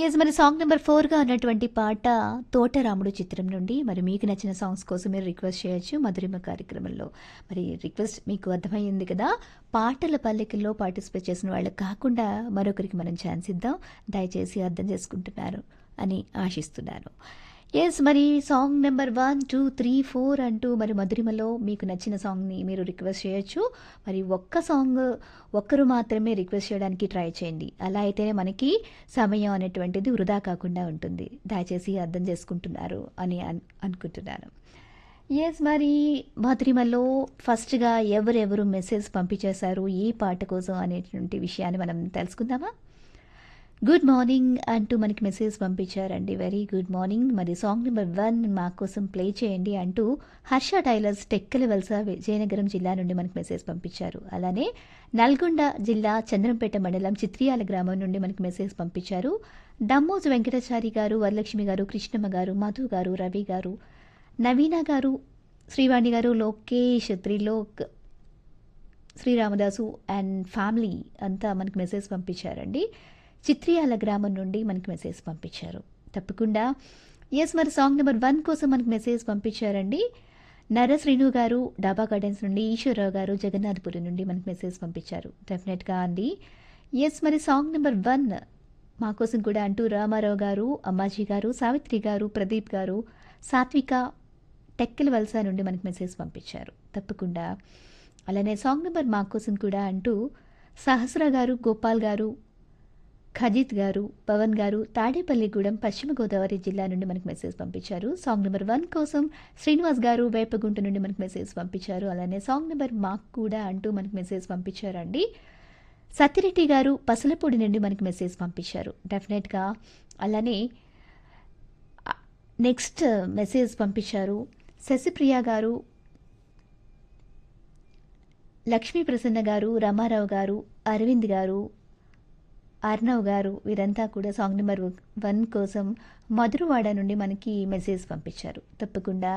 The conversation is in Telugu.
ఎస్ మరి సాంగ్ నెంబర్ ఫోర్గా ఉన్నటువంటి పాట తోటరాముడు చిత్రం నుండి మరి మీకు నచ్చిన సాంగ్స్ కోసం మీరు రిక్వెస్ట్ చేయొచ్చు మధురిమ కార్యక్రమంలో మరి రిక్వెస్ట్ మీకు అర్థమైంది కదా పాటల పల్లెకిల్లో పార్టిసిపేట్ చేసిన వాళ్ళకి కాకుండా మరొకరికి మనం ఛాన్స్ ఇద్దాం దయచేసి అర్థం చేసుకుంటున్నారు అని ఆశిస్తున్నాను ఎస్ మరి song number one two three four అంటూ మరి మధురిమలో మీకు నచ్చిన సాంగ్ని మీరు రిక్వెస్ట్ చేయొచ్చు మరి ఒక్క సాంగ్ ఒక్కరు మాత్రమే రిక్వెస్ట్ చేయడానికి ట్రై చేయండి అలా అయితేనే మనకి సమయం అనేటువంటిది వృధా కాకుండా ఉంటుంది దయచేసి అర్థం చేసుకుంటున్నారు అని అన్ అనుకుంటున్నాను ఎస్ మరి మధురిమలో ఫస్ట్గా ఎవరెవరు మెసేజ్ పంపించేశారు ఏ పాట కోసం అనేటువంటి విషయాన్ని మనం తెలుసుకుందామా గుడ్ మార్నింగ్ అంటూ మనకి మెసేజ్ పంపించారండి వెరీ గుడ్ మార్నింగ్ మరి సాంగ్ నెంబర్ వన్ మా కోసం ప్లే చేయండి అంటూ హర్ష టైలర్స్ టెక్కల వలస విజయనగరం జిల్లా నుండి మనకి మెసేజ్ పంపించారు అలానే నల్గొండ జిల్లా చంద్రంపేట మండలం చిత్రియాల గ్రామం నుండి మనకి మెసేజ్ పంపించారు దమ్మోజు వెంకటాచారి గారు వరలక్ష్మి గారు కృష్ణమ్మ గారు మధు గారు రవి గారు నవీన గారు శ్రీవాణి గారు లోకేష్ త్రిలోక్ శ్రీరామదాసు అండ్ ఫ్యామిలీ అంతా మనకి మెసేజ్ పంపించారండి చిత్రియాల గ్రామం నుండి మనకి మెసేజ్ పంపించారు తప్పకుండా ఎస్ మరి సాంగ్ నెంబర్ వన్ కోసం మనకి మెసేజ్ పంపించారండి నరశ్రీను గారు డాబా గార్డెన్స్ నుండి ఈశ్వరరావు గారు జగన్నాథపురి నుండి మనకి మెసేజ్ పంపించారు డెఫినెట్గా అండి ఎస్ మరి సాంగ్ నెంబర్ వన్ మా కోసం కూడా అంటూ రామారావు గారు అమ్మాజీ గారు సావిత్రి గారు ప్రదీప్ గారు సాత్విక టెక్కల వలస నుండి మనకి మెసేజ్ పంపించారు తప్పకుండా అలానే సాంగ్ నెంబర్ మా కోసం కూడా అంటూ సహస్ర గారు గోపాల్ గారు ఖజిత్ గారు పవన్ గారు తాడేపల్లిగూడెం పశ్చిమ గోదావరి జిల్లా నుండి మనకు మెసేజ్ పంపించారు సాంగ్ నెంబర్ వన్ కోసం శ్రీనివాస్ గారు వేపగుంట నుండి మనకు మెసేజ్ పంపించారు అలానే సాంగ్ నెంబర్ మాకు కూడా అంటూ మనకు మెసేజ్ పంపించారండి సత్యరెడ్డి గారు పసలపూడి నుండి మనకి మెసేజ్ పంపించారు డెఫినెట్గా అలానే నెక్స్ట్ మెసేజ్ పంపించారు శశిప్రియ గారు లక్ష్మీ ప్రసన్న గారు రమారావు గారు అరవింద్ గారు అర్ణవ్ గారు వీరంతా కూడా సాంగ్ నెంబర్ వన్ కోసం మధురవాడ నుండి మనకి మెసేజ్ పంపించారు తప్పకుండా